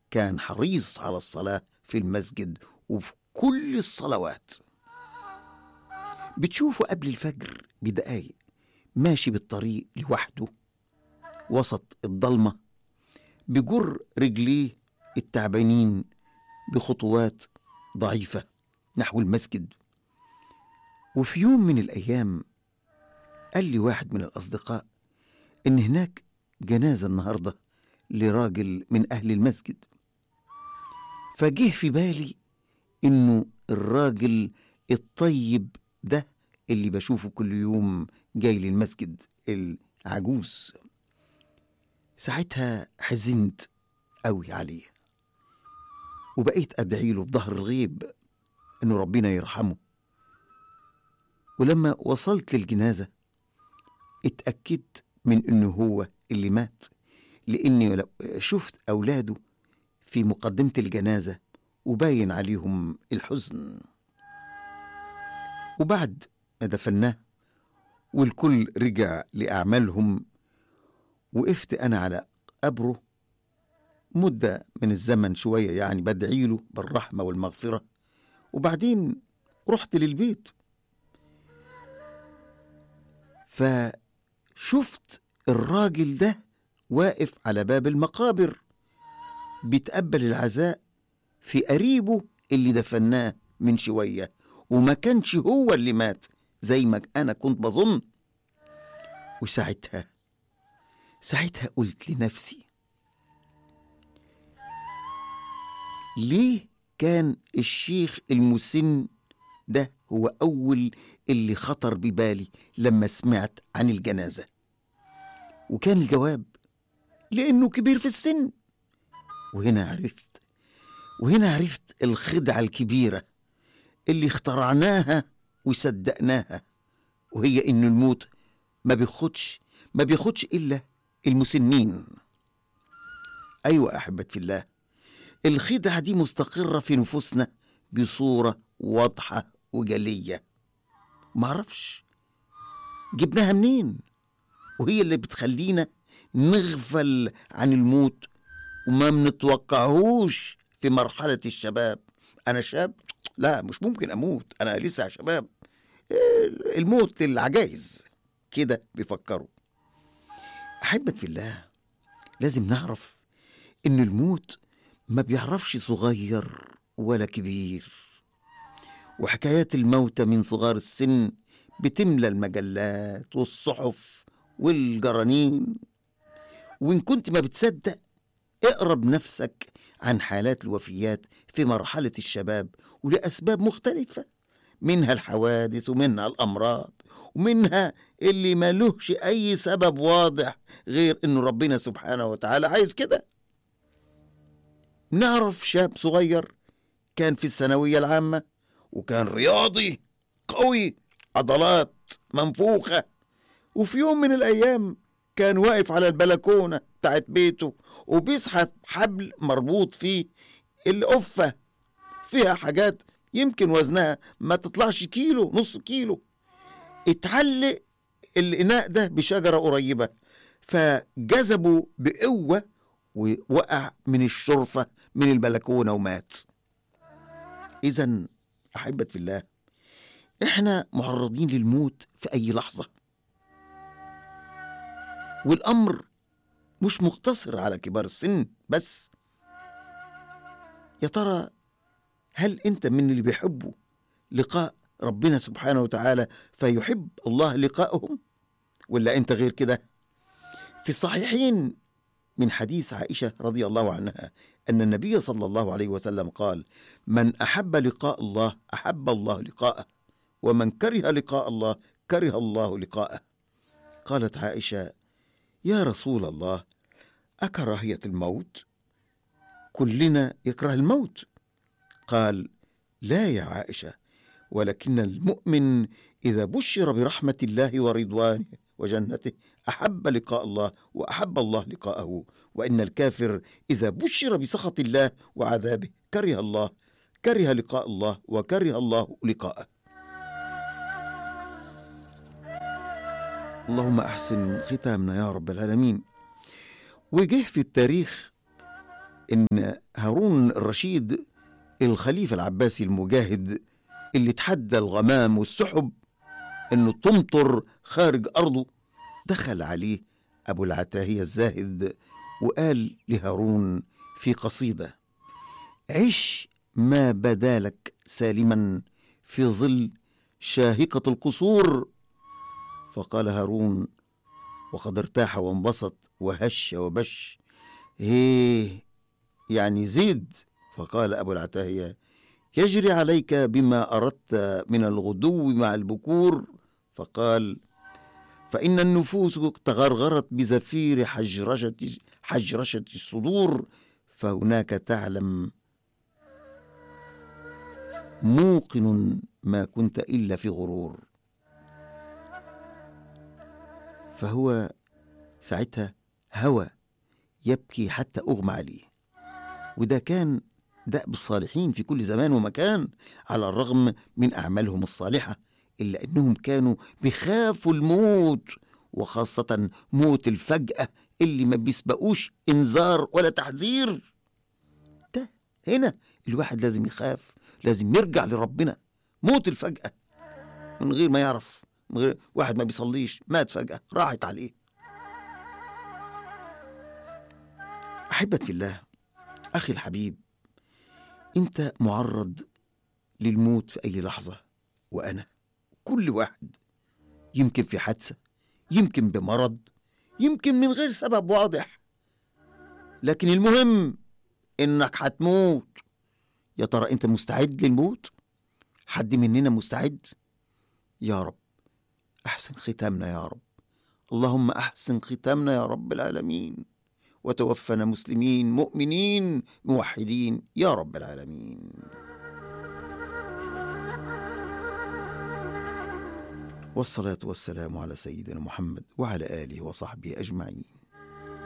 كان حريص على الصلاة في المسجد وفي كل الصلوات بتشوفه قبل الفجر بدقايق ماشي بالطريق لوحده وسط الضلمة بجر رجليه التعبانين بخطوات ضعيفة نحو المسجد وفي يوم من الأيام قال لي واحد من الأصدقاء إن هناك جنازة النهاردة لراجل من أهل المسجد فجه في بالي إنه الراجل الطيب ده اللي بشوفه كل يوم جاي للمسجد العجوز ساعتها حزنت قوي عليه وبقيت أدعي له بظهر الغيب إنه ربنا يرحمه ولما وصلت للجنازة اتأكدت من إنه هو اللي مات لأني لو- شفت أولاده في مقدمة الجنازة وباين عليهم الحزن وبعد ما دفناه والكل رجع لأعمالهم وقفت أنا على قبره مدة من الزمن شوية يعني بدعي له بالرحمة والمغفرة وبعدين رحت للبيت فشفت الراجل ده واقف على باب المقابر بيتقبل العزاء في قريبه اللي دفناه من شوية وما كانش هو اللي مات زي ما أنا كنت بظن وساعتها ساعتها قلت لنفسي ليه كان الشيخ المسن ده هو أول اللي خطر ببالي لما سمعت عن الجنازة وكان الجواب لأنه كبير في السن وهنا عرفت وهنا عرفت الخدعة الكبيرة اللي اخترعناها وصدقناها وهي إن الموت ما بياخدش ما بياخدش إلا المسنين أيوة أحبت في الله الخدعة دي مستقرة في نفوسنا بصورة واضحة وجلية معرفش جبناها منين وهي اللي بتخلينا نغفل عن الموت وما بنتوقعهوش في مرحلة الشباب أنا شاب لا مش ممكن أموت أنا لسه شباب إيه، الموت للعجائز كده بيفكروا أحبت في الله لازم نعرف إن الموت ما بيعرفش صغير ولا كبير وحكايات الموتى من صغار السن بتملى المجلات والصحف والجرانين وإن كنت ما بتصدق اقرا بنفسك عن حالات الوفيات في مرحلة الشباب ولأسباب مختلفة منها الحوادث ومنها الأمراض ومنها اللي ملوش أي سبب واضح غير إنه ربنا سبحانه وتعالى عايز كده نعرف شاب صغير كان في الثانوية العامة وكان رياضي قوي عضلات منفوخة وفي يوم من الأيام كان واقف على البلكونة بتاعت بيته وبيسحب حبل مربوط فيه القفة فيها حاجات يمكن وزنها ما تطلعش كيلو نص كيلو اتعلق الإناء ده بشجرة قريبة فجذبه بقوة ووقع من الشرفة من البلكونة ومات إذا أحبة في الله إحنا معرضين للموت في أي لحظة والأمر مش مقتصر على كبار السن بس يا ترى هل أنت من اللي بيحبوا لقاء ربنا سبحانه وتعالى فيحب الله لقاءهم ولا أنت غير كده في الصحيحين من حديث عائشة رضي الله عنها أن النبي صلى الله عليه وسلم قال من أحب لقاء الله أحب الله لقاءه ومن كره لقاء الله كره الله لقاءه قالت عائشة يا رسول الله أكراهية الموت كلنا يكره الموت قال لا يا عائشة ولكن المؤمن إذا بشر برحمة الله ورضوانه وجنته أحب لقاء الله وأحب الله لقاءه وإن الكافر إذا بشر بسخط الله وعذابه كره الله كره لقاء الله وكره الله لقاءه اللهم أحسن ختامنا يا رب العالمين وجه في التاريخ إن هارون الرشيد الخليفة العباسي المجاهد اللي تحدى الغمام والسحب انه تمطر خارج ارضه دخل عليه ابو العتاهية الزاهد وقال لهارون في قصيدة عش ما بدا لك سالما في ظل شاهقة القصور فقال هارون وقد ارتاح وانبسط وهش وبش هيه يعني زيد فقال أبو العتاهية يجري عليك بما أردت من الغدو مع البكور فقال فإن النفوس تغرغرت بزفير حجرشة حجرشة الصدور فهناك تعلم موقن ما كنت إلا في غرور فهو ساعتها هوى يبكي حتى أغمى عليه وده كان دأب الصالحين في كل زمان ومكان على الرغم من أعمالهم الصالحة إلا أنهم كانوا بيخافوا الموت وخاصة موت الفجأة اللي ما بيسبقوش إنذار ولا تحذير ده هنا الواحد لازم يخاف لازم يرجع لربنا موت الفجأة من غير ما يعرف من غير واحد ما بيصليش مات فجأة راحت عليه أحبة في الله أخي الحبيب أنت معرض للموت في أي لحظة وأنا كل واحد يمكن في حادثة يمكن بمرض يمكن من غير سبب واضح لكن المهم إنك هتموت يا ترى أنت مستعد للموت؟ حد مننا مستعد؟ يا رب أحسن ختامنا يا رب اللهم أحسن ختامنا يا رب العالمين وتوفنا مسلمين مؤمنين موحدين يا رب العالمين والصلاة والسلام على سيدنا محمد وعلى آله وصحبه أجمعين